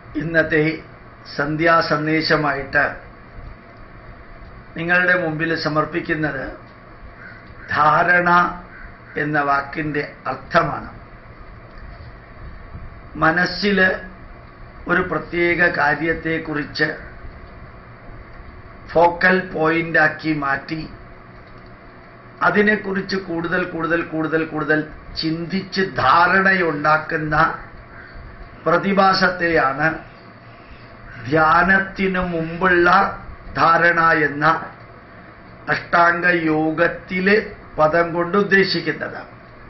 ഇന്നത്തെ സന്ധ്യാസന്ദേശമായിട്ട് നിങ്ങളുടെ മുമ്പിൽ സമർപ്പിക്കുന്നത് ധാരണ എന്ന വാക്കിൻ്റെ അർത്ഥമാണ് മനസ്സിൽ ഒരു പ്രത്യേക കാര്യത്തെക്കുറിച്ച് ഫോക്കൽ പോയിന്റാക്കി മാറ്റി അതിനെക്കുറിച്ച് കൂടുതൽ കൂടുതൽ കൂടുതൽ കൂടുതൽ ചിന്തിച്ച് ധാരണയുണ്ടാക്കുന്ന പ്രതിഭാസത്തെയാണ് ധ്യാനത്തിനു മുമ്പുള്ള ധാരണ എന്ന അഷ്ടാംഗ യോഗത്തിലെ പദം കൊണ്ട് ഉദ്ദേശിക്കുന്നത്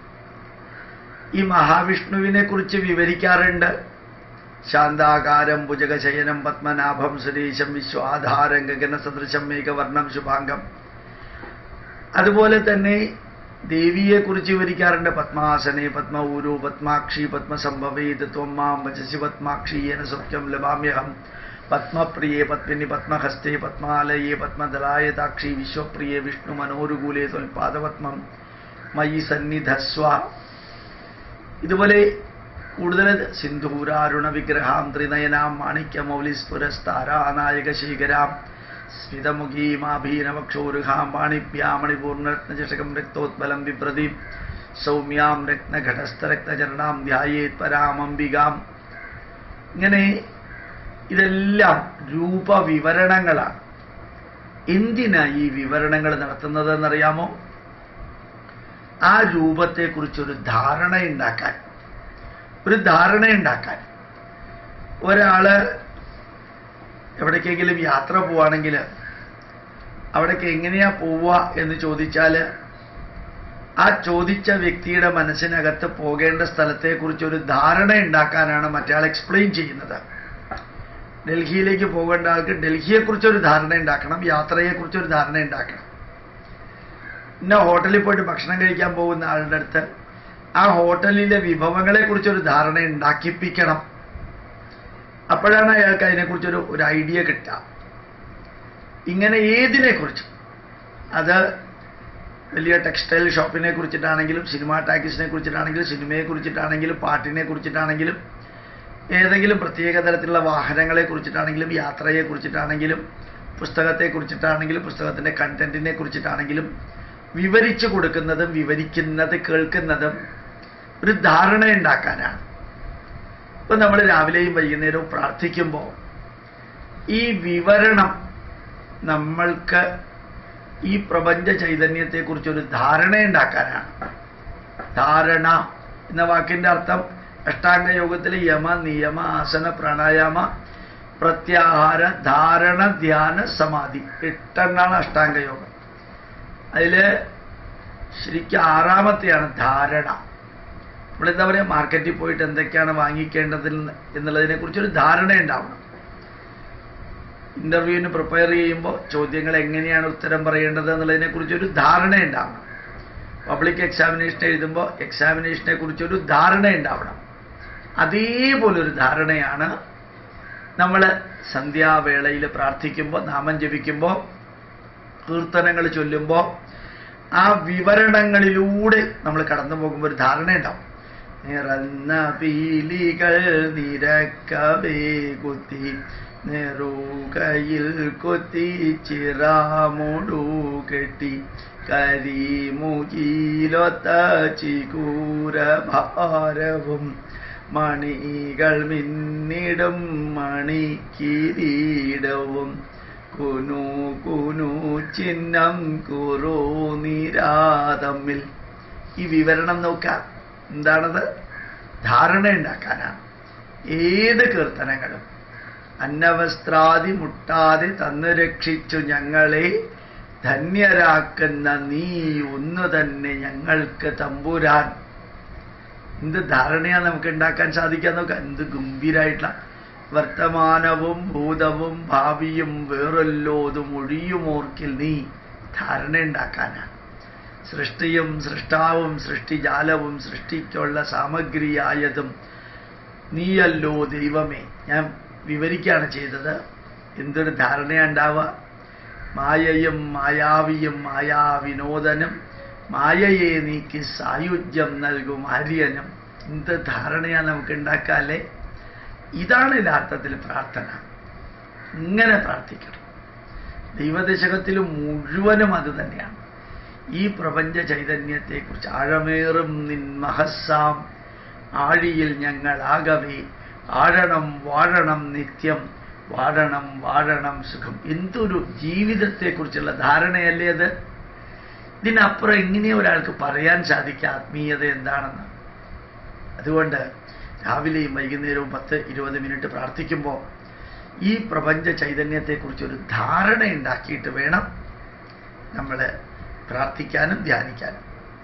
ഈ മഹാവിഷ്ണുവിനെ കുറിച്ച് വിവരിക്കാറുണ്ട് ശാന്താകാരം ഭുജഗശയനം പത്മനാഭം സുരേശം വിശ്വാധാരം ഗഗന സദൃശം മേഘവർണം ശുഭാംഗം അതുപോലെ തന്നെ ദേവിയെക്കുറിച്ച് വിവരിക്കാറുണ്ട് പത്മാസനെ പത്മഊരു പത്മാക്ഷി പത്മസംഭവേത് ത്വം മാം വചസി പത്മാക്ഷി യേന സൗഖ്യം ലഭാമ്യഹം പത്മപ്രിയേ പത്മിനി പത്മഹസ്തേ പത്മാലയേ പത്മദലായതാക്ഷി വിശ്വപ്രിയേ വിഷ്ണു മനോരുകൂലേ തൊൽപാദപത്മം മയി സന്നിധസ്വ ഇതുപോലെ കൂടുതൽ സിന്ധൂരാരുണ വിഗ്രഹാം ത്രിനയനാം മാണിക്യ മൗലിസ്ഫുരസ്താരാനായക ശേഖരാം സ്മിതമുഖീമാഭീനവക്ഷോരുഹാം പാണിഭ്യാമണിപൂർണരത്നചഷകം രക്തോത്പലം വിപ്രദീപ് സൗമ്യാം രത്നഘടസ്ഥരക്തചരണാം ധ്യായേത് പരാമംബികാം ഇങ്ങനെ ഇതെല്ലാം രൂപവിവരണങ്ങളാണ് എന്തിനാ ഈ വിവരണങ്ങൾ നടത്തുന്നതെന്നറിയാമോ ആ രൂപത്തെക്കുറിച്ചൊരു ധാരണയുണ്ടാക്കാൻ ഒരു ധാരണയുണ്ടാക്കാൻ ഒരാള് എവിടേക്കെങ്കിലും യാത്ര പോവാണെങ്കിൽ അവിടേക്ക് എങ്ങനെയാ പോവുക എന്ന് ചോദിച്ചാൽ ആ ചോദിച്ച വ്യക്തിയുടെ മനസ്സിനകത്ത് പോകേണ്ട സ്ഥലത്തെക്കുറിച്ച് ഒരു ധാരണ ഉണ്ടാക്കാനാണ് മറ്റയാൾ എക്സ്പ്ലെയിൻ ചെയ്യുന്നത് ഡൽഹിയിലേക്ക് പോകേണ്ട ആൾക്ക് ഡൽഹിയെക്കുറിച്ച് ഒരു ധാരണ ഉണ്ടാക്കണം യാത്രയെക്കുറിച്ച് ഒരു ധാരണ ഉണ്ടാക്കണം ഇന്ന ഹോട്ടലിൽ പോയിട്ട് ഭക്ഷണം കഴിക്കാൻ പോകുന്ന ആളുടെ അടുത്ത് ആ ഹോട്ടലിലെ വിഭവങ്ങളെക്കുറിച്ച് ഒരു ധാരണ ഉണ്ടാക്കിപ്പിക്കണം അപ്പോഴാണ് അയാൾക്ക് അതിനെക്കുറിച്ചൊരു ഒരു ഐഡിയ കിട്ടുക ഇങ്ങനെ ഏതിനെക്കുറിച്ചും അത് വലിയ ടെക്സ്റ്റൈൽ ഷോപ്പിനെ കുറിച്ചിട്ടാണെങ്കിലും സിനിമാ ടാക്കീസിനെ കുറിച്ചിട്ടാണെങ്കിലും സിനിമയെ കുറിച്ചിട്ടാണെങ്കിലും പാട്ടിനെ കുറിച്ചിട്ടാണെങ്കിലും ഏതെങ്കിലും പ്രത്യേക തരത്തിലുള്ള വാഹനങ്ങളെ കുറിച്ചിട്ടാണെങ്കിലും യാത്രയെ കുറിച്ചിട്ടാണെങ്കിലും പുസ്തകത്തെ കുറിച്ചിട്ടാണെങ്കിലും പുസ്തകത്തിൻ്റെ കണ്ടന്റിനെ കുറിച്ചിട്ടാണെങ്കിലും വിവരിച്ചു കൊടുക്കുന്നതും വിവരിക്കുന്നത് കേൾക്കുന്നതും ഒരു ധാരണ ഉണ്ടാക്കാനാണ് ഇപ്പൊ നമ്മൾ രാവിലെയും വൈകുന്നേരവും പ്രാർത്ഥിക്കുമ്പോൾ ഈ വിവരണം നമ്മൾക്ക് ഈ പ്രപഞ്ച ചൈതന്യത്തെക്കുറിച്ചൊരു ധാരണ ഉണ്ടാക്കാനാണ് ധാരണ എന്ന വാക്കിന്റെ അർത്ഥം അഷ്ടാംഗ യോഗത്തിൽ യമ നിയമ ആസന പ്രാണായാമ പ്രത്യാഹാര ധാരണ ധ്യാന സമാധി എട്ടെണ്ണാണ് അഷ്ടാംഗ യോഗം അതില് ശരിക്കും ആറാമത്തെയാണ് ധാരണ നമ്മളെന്താ പറയുക മാർക്കറ്റിൽ പോയിട്ട് എന്തൊക്കെയാണ് വാങ്ങിക്കേണ്ടത് എന്നുള്ളതിനെ കുറിച്ചൊരു ധാരണ ഉണ്ടാവണം ഇന്റർവ്യൂവിന് പ്രിപ്പയർ ചെയ്യുമ്പോൾ ചോദ്യങ്ങൾ എങ്ങനെയാണ് ഉത്തരം പറയേണ്ടത് എന്നുള്ളതിനെ കുറിച്ചൊരു ധാരണ ഉണ്ടാവണം പബ്ലിക് എക്സാമിനേഷൻ എഴുതുമ്പോൾ എക്സാമിനേഷനെ കുറിച്ചൊരു ധാരണ ഉണ്ടാവണം അതേപോലൊരു ധാരണയാണ് നമ്മൾ സന്ധ്യാവേളയിൽ പ്രാർത്ഥിക്കുമ്പോൾ നാമം ജപിക്കുമ്പോൾ കീർത്തനങ്ങൾ ചൊല്ലുമ്പോൾ ആ വിവരണങ്ങളിലൂടെ നമ്മൾ കടന്നു പോകുമ്പോൾ ഒരു ധാരണ ഉണ്ടാവും നിറന്ന പീലികൾ നിരക്കവേ കുത്തി നെറുകയിൽ കൊത്തി ചിറാമോടു കെട്ടി കരിമുകിലൊത്ത ചികൂര ഭാരവും മണികൾ മിന്നിടും മണിക്കിരീടവും കുനു കുനു ചിഹ്നം കുറു നിരാതമ്മിൽ ഈ വിവരണം നോക്കാം എന്താണത് ധാരണ ഉണ്ടാക്കാനാണ് ഏത് കീർത്തനങ്ങളും അന്നവസ്ത്രാദി മുട്ടാതെ തന്നു രക്ഷിച്ചു ഞങ്ങളെ ധന്യരാക്കുന്ന നീ ഒന്നു തന്നെ ഞങ്ങൾക്ക് തമ്പുരാൻ എന്ത് ധാരണയാണ് നമുക്ക് ഉണ്ടാക്കാൻ സാധിക്കാൻ നോക്കാം എന്ത് ഗംഭീരായിട്ടുള്ള വർത്തമാനവും ഭൂതവും ഭാവിയും വേറെല്ലോതും ഒഴിയുമോർക്കിൽ നീ ധാരണ ഉണ്ടാക്കാനാണ് സൃഷ്ടിയും സൃഷ്ടാവും സൃഷ്ടിജാലവും സൃഷ്ടിക്കുള്ള സാമഗ്രിയായതും നീയല്ലോ ദൈവമേ ഞാൻ വിവരിക്കുകയാണ് ചെയ്തത് എന്തൊരു ധാരണയുണ്ടാവുക മായയും മായാവിയും മായാവിനോദനും മായയെ നീക്കി സായുജ്യം നൽകും ആര്യനും എന്ത് ധാരണയാണ് നമുക്ക് ഉണ്ടാക്കാല്ലേ ഇതാണ് യഥാർത്ഥത്തിൽ പ്രാർത്ഥന ഇങ്ങനെ പ്രാർത്ഥിക്കണം ദൈവദശകത്തിൽ മുഴുവനും അത് തന്നെയാണ് ഈ പ്രപഞ്ച ചൈതന്യത്തെക്കുറിച്ച് ആഴമേറും നിൻ മഹസ്സാം ആഴിയിൽ ഞങ്ങൾ ആകവേ ആഴണം വാഴണം നിത്യം വാഴണം വാഴണം സുഖം എന്തൊരു ജീവിതത്തെക്കുറിച്ചുള്ള ധാരണയല്ലേ അത് ഇതിനപ്പുറം എങ്ങനെ ഒരാൾക്ക് പറയാൻ സാധിക്കുക ആത്മീയത എന്താണെന്ന് അതുകൊണ്ട് രാവിലെയും വൈകുന്നേരവും പത്ത് ഇരുപത് മിനിറ്റ് പ്രാർത്ഥിക്കുമ്പോൾ ഈ പ്രപഞ്ച ചൈതന്യത്തെക്കുറിച്ച് ഒരു ധാരണ ഉണ്ടാക്കിയിട്ട് വേണം നമ്മൾ പ്രാർത്ഥിക്കാനും ധ്യാനിക്കാനും